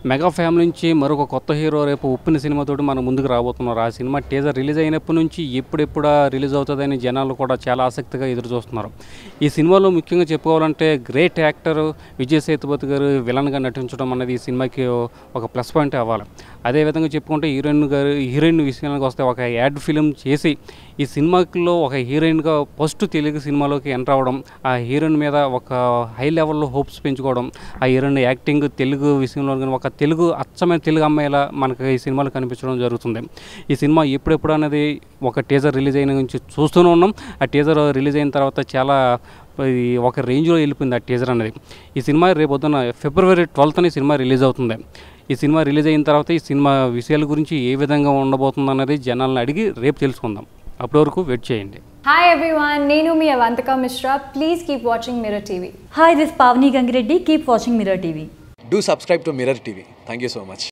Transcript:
Mega family నుంచి మరొక కొత్త హీరో రేపు ఉప్పిన సినిమాతోటి మనం ముందుకు రాబోతున్నారు ఆ సినిమా టీజర్ రిలీజ్ అయినప్పటి నుంచి ఎప్పుడెప్పుడా రిలీజ్ అవుతుందని జనాలు కూడా చాలా ఆసక్తిగా ఎదురు చూస్తున్నారు ఈ సినిమాలో ముఖ్యంగా చెప్పుకోవాలంటే గ్రేట్ యాక్టర్ విజయ్ సేతుపతి గారు విలన్గా నటించడం అనేది ఈ సినిమాకి ఒక ప్లస్ పాయింట్ అవ్వాలి అదేవిధంగా చెప్పుకుంటే హీరోయిన్ గారు హీరోయిన్ విషయానికి వస్తే ఒక యాడ్ ఫిలిం చేసి ఈ సినిమాలో ఒక హీరోయిన్గా ఫస్ట్ తెలుగు సినిమాలోకి ఎంటర్ అవ్వడం ఆ హీరోయిన్ మీద ఒక హై లెవెల్లో హోప్స్ పెంచుకోవడం ఆ హీరోయిన్ యాక్టింగ్ తెలుగు విషయంలో కానీ ఒక తెలుగు అచ్చమైన తెలుగు అమ్మాయిలా మనకి ఈ సినిమాలో కనిపించడం జరుగుతుంది ఈ సినిమా ఎప్పుడెప్పుడు అనేది ఒక టీజర్ రిలీజ్ అయిన నుంచి చూస్తూనే ఉన్నాం ఆ టీజర్ రిలీజ్ అయిన తర్వాత చాలా ఇది ఒక రేంజ్లో వెళ్ళిపోయింది ఆ టీజర్ అనేది ఈ సినిమా రేపు పొద్దున ఫిబ్రవరి ట్వెల్త్ని సినిమా రిలీజ్ అవుతుంది ఈ సినిమా రిలీజ్ అయిన తర్వాత ఈ సినిమా విషయాల గురించి ఏ విధంగా ఉండబోతుంది అనేది జనాలను అడిగి రేపు తెలుసుకుందాం అప్పటి వరకు వెయిట్ చేయండి Hi everyone, Nenu mi Avantika Mishra. Please keep watching Mirror TV. Hi, this is Pavni Gangireddy. Keep watching Mirror TV. Do subscribe to Mirror TV. Thank you so much.